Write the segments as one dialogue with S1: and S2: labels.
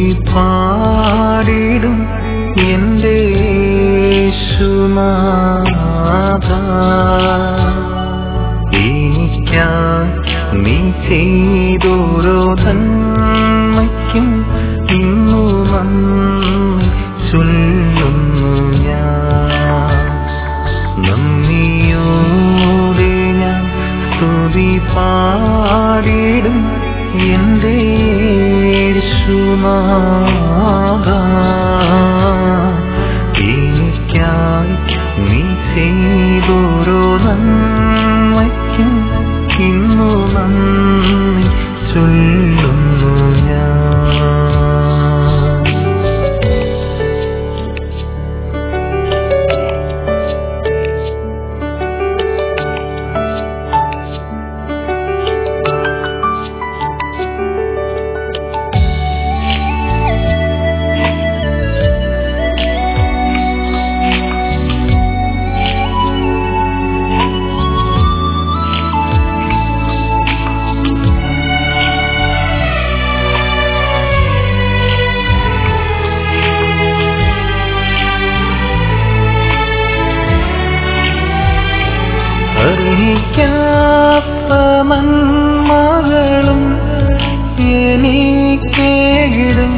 S1: പാടിടും എന്റെ യേശുനാഥ എനിക്കായി നീ ചെയ്തോരോ നന്മയ്ക്കും ഇന്നു നന്ദി ചൊല്ലുന്നു ഞാൻ നന്ദിയോടെ ഞാൻ സ്തുതി പാടിടും എന്റെ യേശുനാഥ എനിക്കായി നീ ചെയ്തോരോ നന്മയ്ക്കും ഇന്നു നന്ദി ചൊല്ലുന്നു ഞാൻ അറിയിക്കാത്ത നന്മകളും എനിക്കേകിടും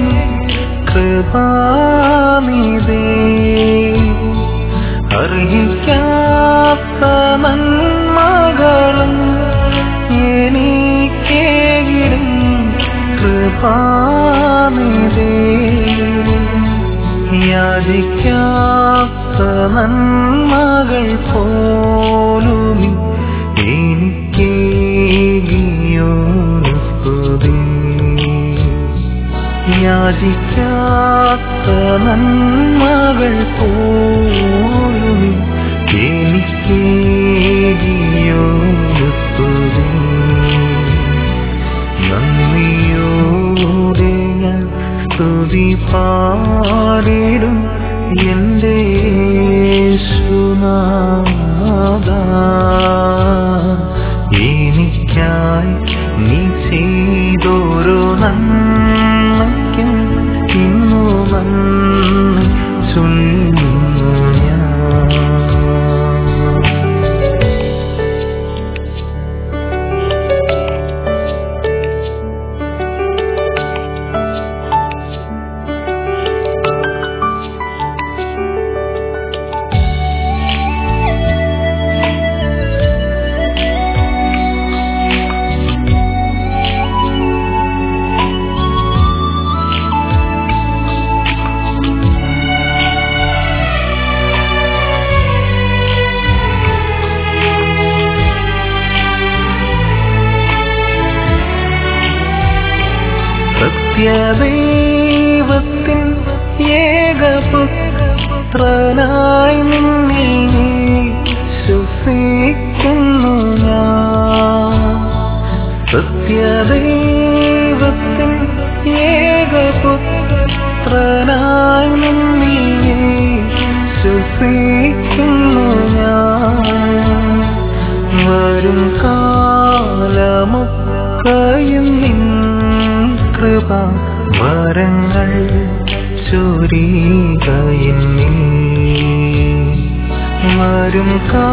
S1: കൃപാനിതേ അറിയിക്കാത്ത നന്മകളും എനിക്കേകിടും കൃപാനിതേ യാചിക്കാത്ത നന്മകൾ പോലും എനിക്കേകിയോ സ്തുതി യാചിക്കാത്ത നന്മകൾ പോലും എനിക്കേകിയോ സ്തുതി നന്ദിയോടെ ഞാൻ സ്തുതി പാടിടും എന്റെ യേശുനാഥ എനിക്കായി നീ ചെയ്തോരോ നന്മയ്ക്കും ഇന്നു നന്ദി ചൊല്ലുന്നു ഞാൻ സത്യദൈവത്തിൻ ഏകപുത്രനായി നിന്നിൽ ശ്വസിക്കുന്നു ഞാൻ സത്യദൈവത്തിൻ ഏകപുത്രനായി നിന്നിൽ ശ്വസിക്കുന്നു ഞാൻ വരും കാലമൊക്കെയും നിൻ കൃപ വരങ്ങൾ ചൊരികയെന്നിൽ വരും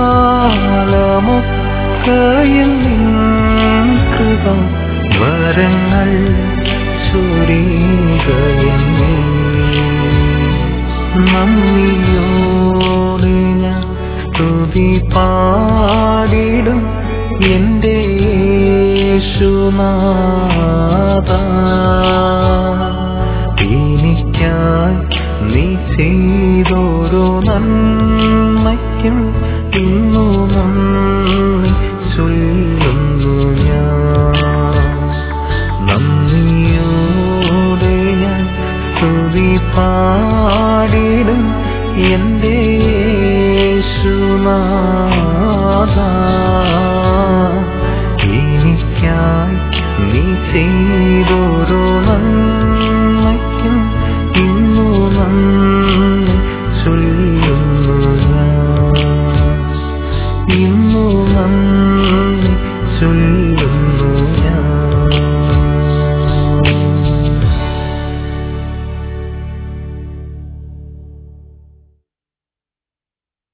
S1: കാലമൊക്കെയും നിൻ കൃപ വരങ്ങൾ ചൊരികയെന്നിൽ നന്ദിയോടെ ഞാൻ സ്തുതി പാടിടും എന്റെ യേശുനാഥ എനിക്കായി നീ ചെയ്തോരോ നന്മയ്ക്കും ഇന്നു നന്ദി ചൊല്ലുന്നു ഞാൻ നന്ദിയോടെ ഞാൻ സ്തുതി പാടിടും എന്റെ യേശുനാഥ എനിക്കായി നീ ചെയ്തോരോ നന്മയ്ക്കും ഇന്നു നന്ദി ചൊല്ലുന്നു ഞാൻ ഇന്നു നന്ദി ചൊല്ലുന്നു